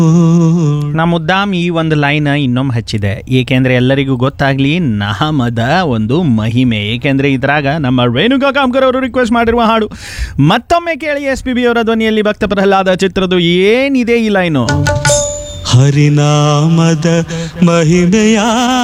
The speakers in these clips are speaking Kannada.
ನಾ ಮುದ್ದಾಮ್ ಈ ಒಂದು ಲೈನ್ ಇನ್ನೊಮ್ಮೆ ಹಚ್ಚಿದೆ ಏಕೆಂದ್ರೆ ಎಲ್ಲರಿಗೂ ಗೊತ್ತಾಗ್ಲಿ ನಾಮದ ಒಂದು ಮಹಿಮೆ ಏಕೆಂದ್ರೆ ಇದ್ರಾಗ ನಮ್ಮ ರೇಣುಕಾ ಕಾಮ್ಕರ್ ಅವರು ರಿಕ್ವೆಸ್ಟ್ ಮಾಡಿರುವ ಹಾಡು ಮತ್ತೊಮ್ಮೆ ಕೇಳಿ ಎಸ್ ಪಿ ಬಿ ಅವರ ಧ್ವನಿಯಲ್ಲಿ ಭಕ್ತ ಪ್ರಹ್ಲಾದ ಚಿತ್ರದ ಏನಿದೆ ಈ ಲೈನು ಹರಿನಾಮದ ಮಹಿಮೆಯ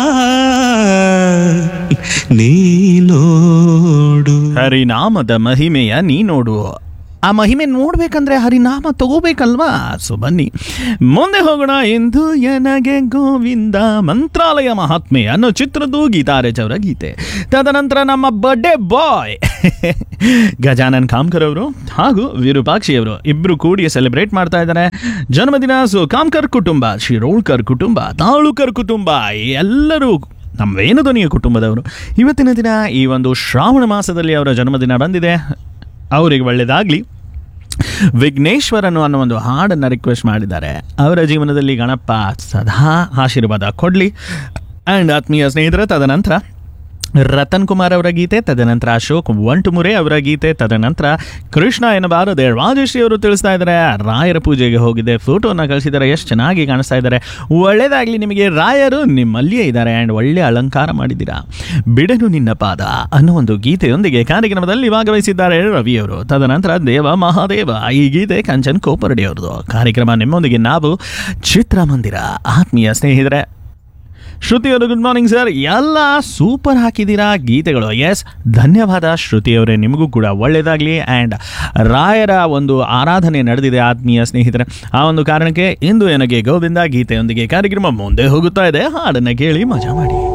ನೀನೋಡು ಹರಿನಾಮದ ಮಹಿಮೆಯ ನೀ ನೋಡು ಆ ಮಹಿಮೆ ನೋಡ್ಬೇಕಂದ್ರೆ ಹರಿನಾಮ ತಗೋಬೇಕಲ್ವಾ ಸೊ ಬನ್ನಿ ಮುಂದೆ ಹೋಗೋಣ ಎಂದು ಎನಗೆ ಗೋವಿಂದ ಮಂತ್ರಾಲಯ ಮಹಾತ್ಮೆ ಅನ್ನೋ ಚಿತ್ರದ್ದು ಗೀತಾರೇಜ್ ಅವರ ಗೀತೆ ತದನಂತರ ನಮ್ಮ ಬರ್ಡೇ ಬಾಯ್ ಗಜಾನನ್ ಕಾಮ್ಕರ್ ಅವರು ಹಾಗೂ ವಿರೂಪಾಕ್ಷಿ ಅವರು ಇಬ್ರು ಕೂಡಿ ಸೆಲೆಬ್ರೇಟ್ ಮಾಡ್ತಾ ಇದ್ದಾರೆ ಜನ್ಮದಿನ ಸೊ ಕಾಮ್ಕರ್ ಕುಟುಂಬ ಶಿರೋಳ್ಕರ್ ಕುಟುಂಬ ತಾಳುಕರ್ ಕುಟುಂಬ ಎಲ್ಲರೂ ನಮ್ಮ ವೇಣುಧ್ವನಿಯ ಕುಟುಂಬದವರು ಇವತ್ತಿನ ದಿನ ಈ ಒಂದು ಶ್ರಾವಣ ಮಾಸದಲ್ಲಿ ಅವರ ಜನ್ಮದಿನ ಬಂದಿದೆ ಅವರಿಗೆ ಒಳ್ಳೆಯದಾಗಲಿ ವಿಘ್ನೇಶ್ವರನು ಅನ್ನೋ ಒಂದು ಹಾಡನ್ನು ರಿಕ್ವೆಸ್ಟ್ ಮಾಡಿದ್ದಾರೆ ಅವರ ಜೀವನದಲ್ಲಿ ಗಣಪ ಸದಾ ಆಶೀರ್ವಾದ ಕೊಡಲಿ ಆ್ಯಂಡ್ ಆತ್ಮೀಯ ಸ್ನೇಹಿತರೆ ತದನಂತರ ರತನ್ ಕುಮಾರ್ ಅವರ ಗೀತೆ ತದನಂತರ ಅಶೋಕ್ ಒಂಟುಮುರೆ ಅವರ ಗೀತೆ ತದನಂತರ ಕೃಷ್ಣ ಎನ್ನಬಾರದೆ ರಾಜಶ್ರೀ ಅವರು ತಿಳಿಸ್ತಾ ಇದ್ದಾರೆ ರಾಯರ ಪೂಜೆಗೆ ಹೋಗಿದೆ ಫೋಟೋನ ಕಳಿಸಿದ್ದಾರೆ ಎಷ್ಟು ಚೆನ್ನಾಗಿ ಕಾಣಿಸ್ತಾ ಇದ್ದಾರೆ ಒಳ್ಳೇದಾಗಲಿ ನಿಮಗೆ ರಾಯರು ನಿಮ್ಮಲ್ಲಿಯೇ ಇದ್ದಾರೆ ಆ್ಯಂಡ್ ಒಳ್ಳೆ ಅಲಂಕಾರ ಮಾಡಿದ್ದೀರಾ ಬಿಡನು ನಿನ್ನ ಪಾದ ಅನ್ನೋ ಒಂದು ಗೀತೆಯೊಂದಿಗೆ ಕಾರ್ಯಕ್ರಮದಲ್ಲಿ ಭಾಗವಹಿಸಿದ್ದಾರೆ ರವಿಯವರು ತದನಂತರ ದೇವ ಮಹಾದೇವ ಈ ಗೀತೆ ಕಂಚನ್ ಕೋಪರ್ಡಿ ಅವ್ರದ್ದು ಕಾರ್ಯಕ್ರಮ ನಿಮ್ಮೊಂದಿಗೆ ನಾವು ಚಿತ್ರಮಂದಿರ ಆತ್ಮೀಯ ಸ್ನೇಹಿತರೆ ಶ್ರುತಿಯವರು ಗುಡ್ ಮಾರ್ನಿಂಗ್ ಸರ್ ಎಲ್ಲ ಸೂಪರ್ ಹಾಕಿದ್ದೀರಾ ಗೀತೆಗಳು ಎಸ್ ಧನ್ಯವಾದ ಶ್ರುತಿಯವರೇ ನಿಮಗೂ ಕೂಡ ಒಳ್ಳೆಯದಾಗಲಿ ಆ್ಯಂಡ್ ರಾಯರ ಒಂದು ಆರಾಧನೆ ನಡೆದಿದೆ ಆತ್ಮೀಯ ಸ್ನೇಹಿತರೆ ಆ ಒಂದು ಕಾರಣಕ್ಕೆ ಇಂದು ನನಗೆ ಗೋವಿಂದ ಗೀತೆಯೊಂದಿಗೆ ಕಾರ್ಯಕ್ರಮ ಮುಂದೆ ಹೋಗುತ್ತಾ ಇದೆ ಹಾಡನ್ನು ಕೇಳಿ ಮಜಾ ಮಾಡಿ